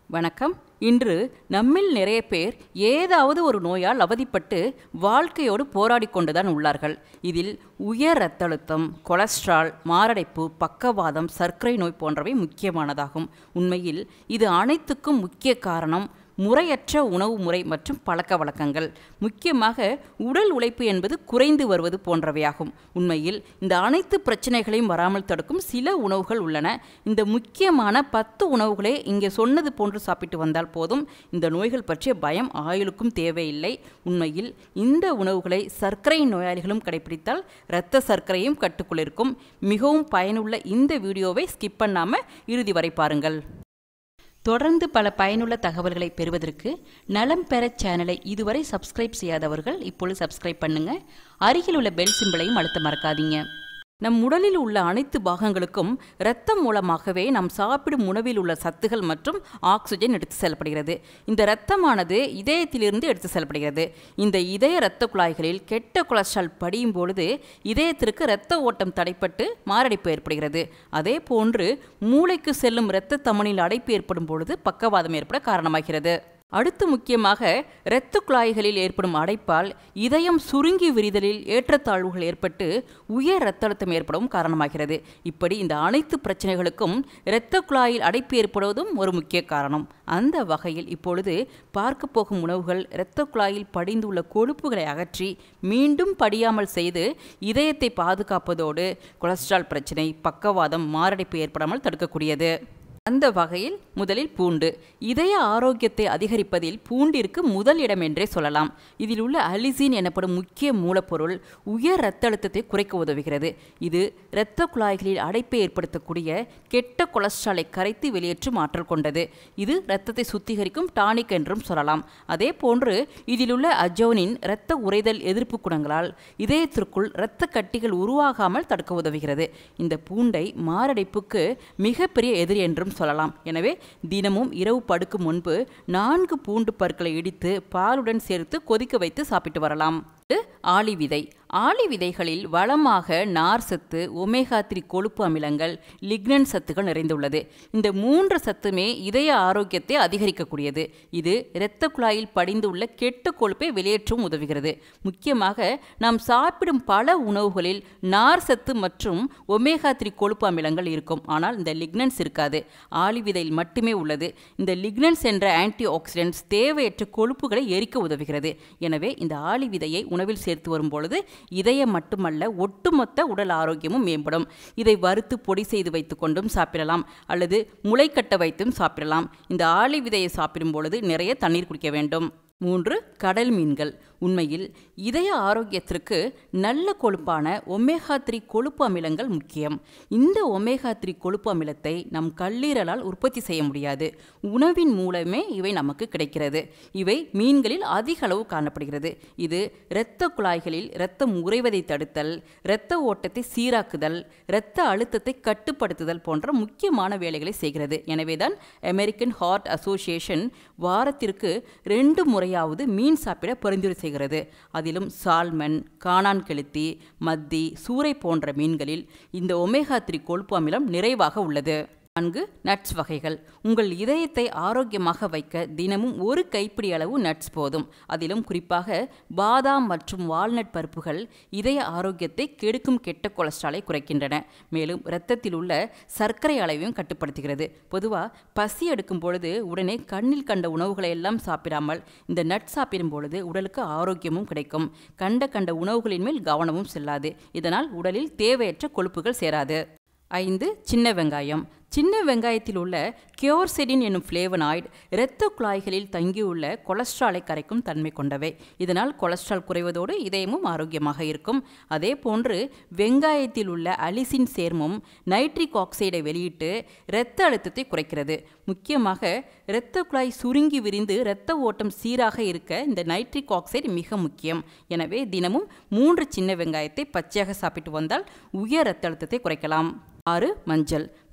வணக்கம் இன்று நம்மில் நிறைய பேர் ஏதாவது ஒரு நோயால் அவதிப்பட்டு வாழ்க்கையோடு போராடி கொண்டுதான் உள்ளார்கள் இதில் உயர் இரத்த அழுத்தம் கொலஸ்ட்ரால் மாரடைப்பு பக்கவாதம் சர்க்கரை நோய் போன்றவை முக்கியமானதாகும் உண்மையில் இது அனைத்துக்கும் முக்கிய காரணம் முறையற்ற உணவு முறை மற்றும் பழக்க வழக்கங்கள் முக்கியமாக உடல் உழைப்பு என்பது குறைந்து வருவது போன்றவையாகும் உண்மையில் இந்த அனைத்து பிரச்சனைகளையும் வராமல் தடுக்கும் சில உணவுகள் உள்ளன இந்த முக்கியமான பத்து உணவுகளே இங்கே சொன்னது போன்று சாப்பிட்டு வந்தால் போதும் இந்த நோய்கள் பற்றிய பயம் ஆயுளுக்கும் தேவையில்லை உண்மையில் இந்த உணவுகளை சர்க்கரை நோயாளிகளும் கடைபிடித்தால் இரத்த சர்க்கரையும் கட்டுக்குள் இருக்கும் மிகவும் பயனுள்ள இந்த வீடியோவை ஸ்கிப் பண்ணாமல் இறுதி வரை பாருங்கள் தொடர்ந்து பல பயனுள்ள தகவல்களை பெறுவதற்கு நலம் பெற சேனலை இதுவரை சப்ஸ்கிரைப் செய்யாதவர்கள் இப்பொழுது சப்ஸ்கிரைப் பண்ணுங்க அருகில் உள்ள பெல் சிம்பிளையும் அழுத்த மறக்காதீங்க நம் உடலில் உள்ள அனைத்து பாகங்களுக்கும் இரத்தம் மூலமாகவே நாம் சாப்பிடும் உணவில் உள்ள சத்துகள் மற்றும் ஆக்சிஜன் எடுத்து செல்லப்படுகிறது இந்த இரத்தமானது இதயத்திலிருந்து எடுத்து செல்லப்படுகிறது இந்த இதய இரத்த குழாய்களில் கெட்ட கொலஸ்ட்ரால் படியும் பொழுது இதயத்திற்கு இரத்த ஓட்டம் தடைப்பட்டு மாரடைப்பு ஏற்படுகிறது அதே போன்று மூளைக்கு செல்லும் இரத்த தமனில் அடைப்பு ஏற்படும் பொழுது பக்கவாதம் ஏற்பட காரணமாகிறது அடுத்து முக்கியமாக இரத்த குழாய்களில் ஏற்படும் அடைப்பால் இதயம் சுருங்கி விரிதலில் ஏற்றத்தாழ்வுகள் ஏற்பட்டு உயர் இரத்த அழுத்தம் ஏற்படவும் காரணமாகிறது இப்படி இந்த அனைத்து பிரச்சனைகளுக்கும் இரத்த குழாயில் அடைப்பு ஏற்படுவதும் ஒரு முக்கிய காரணம் அந்த வகையில் இப்பொழுது பார்க்க போகும் உணவுகள் இரத்த குழாயில் படிந்துள்ள கொழுப்புகளை அகற்றி மீண்டும் படியாமல் செய்து இதயத்தை பாதுகாப்பதோடு கொலஸ்ட்ரால் பிரச்சனை பக்கவாதம் மாரடைப்பு ஏற்படாமல் தடுக்கக்கூடியது அந்த வகையில் முதலில் பூண்டு இதய ஆரோக்கியத்தை அதிகரிப்பதில் பூண்டிற்கு முதல் இடம் என்றே சொல்லலாம் இதில் உள்ள அலிசின் எனப்படும் முக்கிய மூலப்பொருள் உயர் இரத்த அழுத்தத்தை குறைக்க உதவுகிறது இது இரத்த குழாய்களில் அடைப்பை ஏற்படுத்தக்கூடிய கெட்ட கொலஸ்ட்ராலை கரைத்து வெளியேற்றும் ஆற்றல் கொண்டது இது இரத்தத்தை சுத்திகரிக்கும் டானிக் என்றும் சொல்லலாம் அதே போன்று இதில் உள்ள அஜோனின் இரத்த உறைதல் எதிர்ப்பு குணங்களால் இதயத்திற்குள் இரத்த கட்டிகள் உருவாகாமல் தடுக்க உதவுகிறது இந்த பூண்டை மாரடைப்புக்கு மிகப்பெரிய எதிரி என்றும் சொல்லலாம் எனவே தினமும் இரவு படுக்கும் முன்பு நான்கு பூண்டு பற்களை இடித்து பாலுடன் சேர்த்து கொதிக்க வைத்து சாப்பிட்டு வரலாம் ஆளி விதை ஆளி விதைகளில் வளமாக நார் சத்து ஒமேகா த்ரீ கொழுப்பு அமிலங்கள் லிக்னன் சத்துகள் நிறைந்துள்ளது இந்த மூன்று சத்துமே இதய ஆரோக்கியத்தை அதிகரிக்கக்கூடியது இது இரத்த குழாயில் படிந்துள்ள கெட்ட கொழுப்பை வெளியேற்றவும் உதவுகிறது முக்கியமாக நாம் சாப்பிடும் பல உணவுகளில் நார் சத்து மற்றும் ஒமேகா த்ரீ கொழுப்பு அமிலங்கள் இருக்கும் ஆனால் இந்த லிக்னன்ஸ் இருக்காது ஆளி விதையில் மட்டுமே உள்ளது இந்த லிக்னன்ஸ் என்ற ஆன்டி ஆக்சிடென்ட்ஸ் தேவையற்ற கொழுப்புகளை எரிக்க உதவுகிறது எனவே இந்த ஆளி விதையை உணவில் சேர்த்து வரும் பொழுது இதயம் மட்டுமல்ல ஒட்டுமொத்த உடல் ஆரோக்கியமும் மேம்படும் இதை வறுத்து பொடி செய்து வைத்து கொண்டும் சாப்பிடலாம் அல்லது முளைக்கட்ட வைத்தும் சாப்பிடலாம் இந்த ஆளி விதையை சாப்பிடும் பொழுது நிறைய தண்ணீர் குடிக்க வேண்டும் மூன்று கடல் மீன்கள் உண்மையில் இதய ஆரோக்கியத்திற்கு நல்ல கொழுப்பான ஒமேகா த்ரீ கொழுப்பு அமிலங்கள் முக்கியம் இந்த ஒமேகா த்ரீ கொழுப்பு அமிலத்தை நம் கல்லீரலால் உற்பத்தி செய்ய முடியாது உணவின் மூலமே இவை நமக்கு கிடைக்கிறது இவை மீன்களில் அதிக அளவு காணப்படுகிறது இது இரத்த குழாய்களில் இரத்தம் உறைவதை தடுத்தல் இரத்த ஓட்டத்தை சீராக்குதல் இரத்த அழுத்தத்தை கட்டுப்படுத்துதல் போன்ற முக்கியமான வேலைகளை செய்கிறது எனவேதான் அமெரிக்கன் ஹார்ட் அசோசியேஷன் வாரத்திற்கு ரெண்டு முறையாவது மீன் சாப்பிட பரிந்துரை செய்கிறது அதிலும் சால்மன் காணான் கெளுத்தி மத்தி சூறை போன்ற மீன்களில் இந்த ஒமேகா த்ரீ கொழுப்பு அமிலம் நிறைவாக உள்ளது நான்கு நட்ஸ் வகைகள் உங்கள் இதயத்தை ஆரோக்கியமாக வைக்க தினமும் ஒரு கைப்பிடி அளவு நட்ஸ் போதும் அதிலும் குறிப்பாக பாதாம் மற்றும் வால்நட் பருப்புகள் இதய ஆரோக்கியத்தை கெடுக்கும் கெட்ட கொலஸ்ட்ராலை குறைக்கின்றன மேலும் இரத்தத்தில் உள்ள சர்க்கரை அளவையும் கட்டுப்படுத்துகிறது பொதுவாக பசி எடுக்கும் பொழுது உடனே கண்ணில் கண்ட உணவுகளை எல்லாம் சாப்பிடாமல் இந்த நட் சாப்பிடும் பொழுது உடலுக்கு ஆரோக்கியமும் கிடைக்கும் கண்ட கண்ட உணவுகளின் மேல் கவனமும் செல்லாது இதனால் உடலில் தேவையற்ற கொழுப்புகள் சேராது ஐந்து சின்ன வெங்காயம் சின்ன வெங்காயத்தில் உள்ள கியோர்செடின் என்னும் ஃப்ளேவனாய்டு இரத்த குழாய்களில் தங்கியுள்ள கொலஸ்ட்ராலை கரைக்கும் தன்மை கொண்டவை இதனால் கொலஸ்ட்ரால் குறைவதோடு இதயமும் ஆரோக்கியமாக இருக்கும் அதே போன்று வெங்காயத்தில் உள்ள அலிசின் சேர்மம் நைட்ரிக் ஆக்சைடை வெளியிட்டு இரத்த அழுத்தத்தை குறைக்கிறது முக்கியமாக இரத்த குழாய் சுருங்கி விரிந்து இரத்த ஓட்டம் சீராக இருக்க இந்த நைட்ரிக் ஆக்சைடு மிக முக்கியம் எனவே தினமும் மூன்று சின்ன வெங்காயத்தை பச்சையாக சாப்பிட்டு வந்தால் உயர் இரத்த அழுத்தத்தை குறைக்கலாம் ஆறு மஞ்சள் மஞ்சள்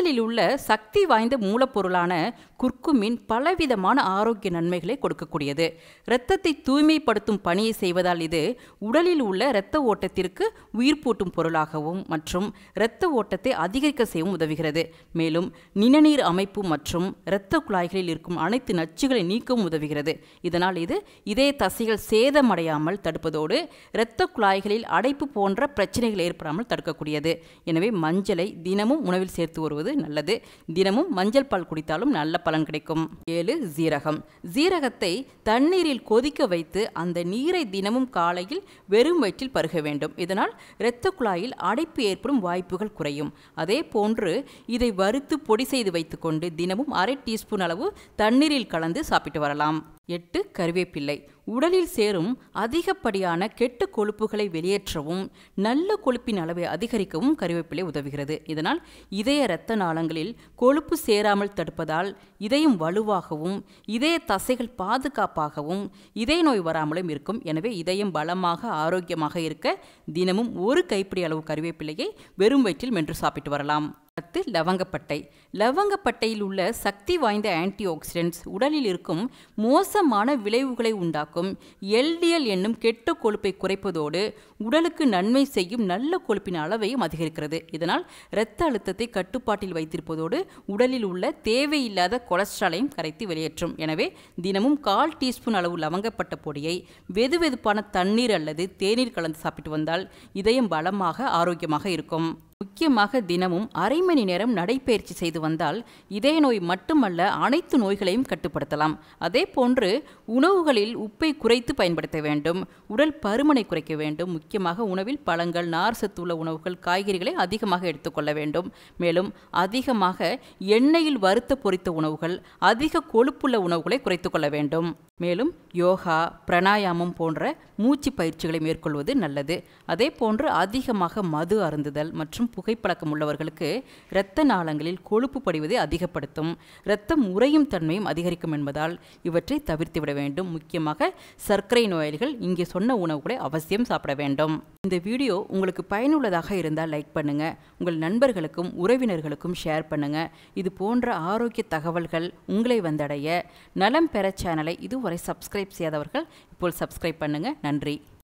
மஞ்சளில் உள்ள சக்தி வாய்ந்த மூலப்பொருளான குர்குமின் பலவிதமான ஆரோக்கிய நன்மைகளை கொடுக்கக்கூடியது இரத்தத்தை தூய்மைப்படுத்தும் பணியை செய்வதால் இது உடலில் உள்ள இரத்த ஓட்டத்திற்கு உயிர்ப்பூட்டும் பொருளாகவும் மற்றும் இரத்த ஓட்டத்தை அதிகரிக்க செய்யவும் உதவுகிறது மேலும் நிணநீர் அமைப்பு மற்றும் இரத்த குழாய்களில் இருக்கும் அனைத்து நச்சுகளை நீக்கவும் உதவுகிறது இதனால் இது இதய தசைகள் சேதமடையாமல் தடுப்பதோடு இரத்த குழாய்களில் அடைப்பு போன்ற பிரச்சனைகள் ஏற்படாமல் தடுக்கக்கூடியது எனவே மஞ்சளை தினமும் உணவில் சேர்த்து வருவது நல்லது தினமும் மஞ்சள் பால் குடித்தாலும் நல்ல பலன் கிடைக்கும் ஏழு ஜீரகம் ஜீரகத்தை தண்ணீரில் கொதிக்க வைத்து அந்த நீரை தினமும் காலையில் வெறும் வயிற்றில் பருக வேண்டும் இதனால் இரத்த குழாயில் அடைப்பு ஏற்படும் வாய்ப்புகள் குறையும் அதே போன்று இதை வறுத்து பொடி செய்து வைத்துக்கொண்டு தினமும் அரை டீஸ்பூன் அளவு தண்ணீரில் கலந்து சாப்பிட்டு வரலாம் எட்டு கருவேப்பிள்ளை உடலில் சேரும் அதிகப்படியான கெட்ட கொழுப்புகளை வெளியேற்றவும் நல்ல கொழுப்பின் அளவை அதிகரிக்கவும் கருவேப்பிலை உதவுகிறது இதனால் இதய இரத்த நாளங்களில் கொழுப்பு சேராமல் தடுப்பதால் இதயம் வலுவாகவும் இதய தசைகள் பாதுகாப்பாகவும் இதய நோய் வராமலும் இருக்கும் எனவே இதயம் பலமாக ஆரோக்கியமாக இருக்க தினமும் ஒரு கைப்பிடி அளவு கருவேப்பிலையை வெறும் வயிற்றில் மென்று சாப்பிட்டு வரலாம் பத்து லவங்கப்பட்டை லவங்கப்பட்டையில் உள்ள சக்தி வாய்ந்த ஆன்டி ஆக்சிடென்ட்ஸ் உடலில் இருக்கும் மோசமான விளைவுகளை உண்டாக்கும் எல்டிஎல் என்னும் கெட்ட கொழுப்பை குறைப்பதோடு உடலுக்கு நன்மை செய்யும் நல்ல கொழுப்பின் அளவையும் அதிகரிக்கிறது இதனால் இரத்த அழுத்தத்தை கட்டுப்பாட்டில் வைத்திருப்பதோடு உடலில் உள்ள தேவையில்லாத கொலஸ்ட்ராலையும் கரைத்து வெளியேற்றும் எனவே தினமும் கால் டீஸ்பூன் அளவு லவங்கப்பட்ட பொடியை வெதுவெதுப்பான தண்ணீர் அல்லது தேநீர் கலந்து சாப்பிட்டு வந்தால் இதயம் பலமாக ஆரோக்கியமாக இருக்கும் முக்கியமாக தினமும் அரை மணி நேரம் நடைப்பயிற்சி செய்து வந்தால் இதய நோய் மட்டுமல்ல அனைத்து நோய்களையும் கட்டுப்படுத்தலாம் அதே போன்று உணவுகளில் உப்பை குறைத்து பயன்படுத்த வேண்டும் உடல் பருமனை குறைக்க வேண்டும் முக்கியமாக உணவில் பழங்கள் நார் சத்துள்ள உணவுகள் காய்கறிகளை அதிகமாக எடுத்துக்கொள்ள வேண்டும் மேலும் அதிகமாக எண்ணெயில் வறுத்த பொரித்த உணவுகள் அதிக கொழுப்புள்ள உணவுகளை குறைத்து கொள்ள வேண்டும் மேலும் யோகா பிராணாயாமம் போன்ற மூச்சு பயிற்சிகளை மேற்கொள்வது நல்லது அதே போன்று அதிகமாக மது அருந்துதல் மற்றும் புகைப்பழக்கம் உள்ளவர்களுக்கு இரத்த நாளங்களில் கொழுப்பு படிவதை அதிகப்படுத்தும் இரத்தம் உறையும் தன்மையும் அதிகரிக்கும் என்பதால் இவற்றை தவிர்த்து விட வேண்டும் முக்கியமாக சர்க்கரை நோயாளிகள் இங்கே சொன்ன உணவுகளை அவசியம் சாப்பிட வேண்டும் இந்த வீடியோ உங்களுக்கு பயனுள்ளதாக இருந்தால் லைக் பண்ணுங்க உங்கள் நண்பர்களுக்கும் உறவினர்களுக்கும் ஷேர் பண்ணுங்க இது போன்ற ஆரோக்கிய தகவல்கள் உங்களை வந்தடைய நலம் பெற சேனலை இதுவரை சப்ஸ்கிரைப் செய்யாதவர்கள் இப்போ சப்ஸ்கிரைப் பண்ணுங்க நன்றி